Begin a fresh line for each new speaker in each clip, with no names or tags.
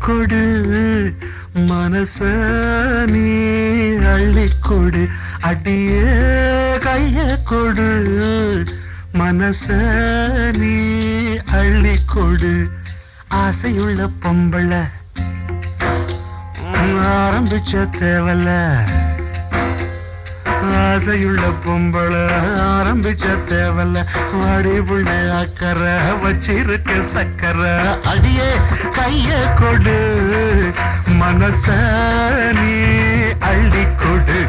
கொடு மனச நீ அள்ளி கொடு அடியே கைய கொடு மனச நீ அள்ளி கொடு ஆசையுள்ள பொம்பளை ஆரம்பிச்ச தேவல ஆசையுள்ள பொம்பளை ஆரம்பிச்ச தேவல வாடி புள்ள அக்கறை வச்சிருக்க சக்கரை அடியே கைய கொடு மனச நீ அள்ளி கொடு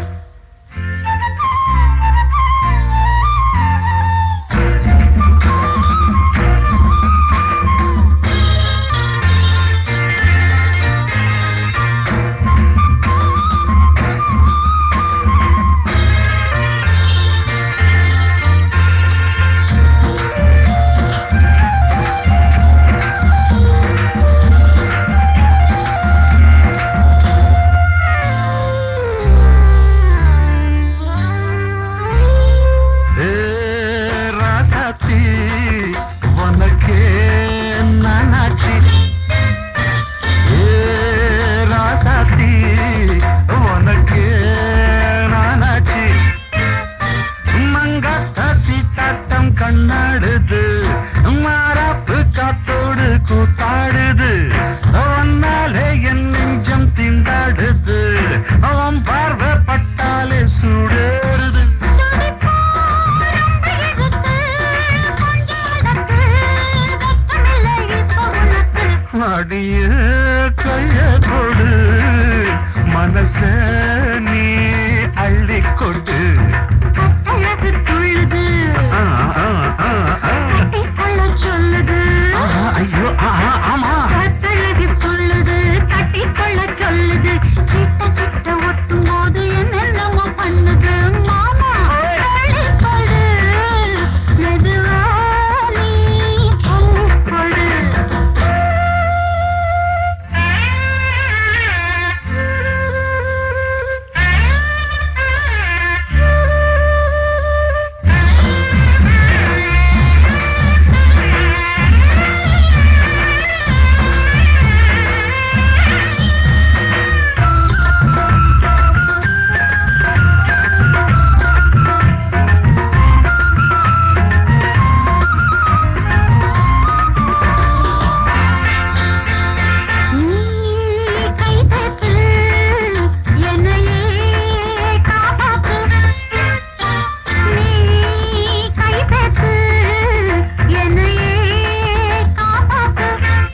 ஏ ராசாத்தி உனக்கே நானாச்சி ஏ ராசாத்தி உனக்கே நானாச்சி மங்காத்தா சீட்டாட்டம் கண்ணாடுது மாறாப்பு காத்தோடு கூத்தாடுது ஒன்னாலே என் நெஞ்சம் திண்டாடுது அவன் பார்வை பட்டாலே சூடேறுது அடிய கைய கொடு மனச நீ அள்ளி கொடு ஆ, ஆ, ஆ, ஆ. ஆஹா, ஐயோ ஆஹா, ஆமா
சொல்லுது கிட்ட கிட்ட ஒட்டும் போது என்னென்னமோ பண்ணுது மாமா கொடு மெதுவா நீ கொடு நீ கை சேர்த்து என்னையே காப்பாத்து நீ கை சேர்த்து என்னையே காப்பாத்து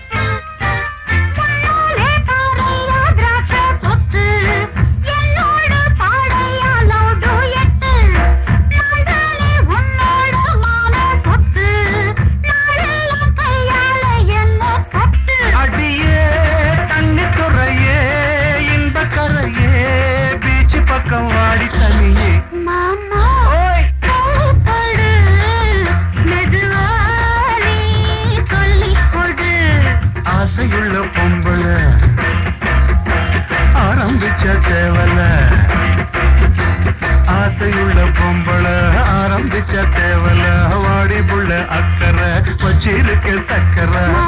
முன்னாலே காரையா திராட்சை தொத்து என்னோட பாடையா லவுடு எட்டு நான் தானே உன்னோட மான சொத்து நாளெல்லாம் கையால என்ன கத்து
அடியே தண்ணி துறையே இன்ப கரையே பீச்சு பக்கம் வாடி தனியே
மாமா
ஓய்
கொடு மெதுவா நீ சொல்லிக் கொடு
ஆசையுள்ள பொம்பளை ஆரம்பிச்ச தேவல ஆசையுள்ள பொம்பளை ஆரம்பிச்ச தேவல வாடி புள்ள அக்கறை வச்சிருக்க சக்கரை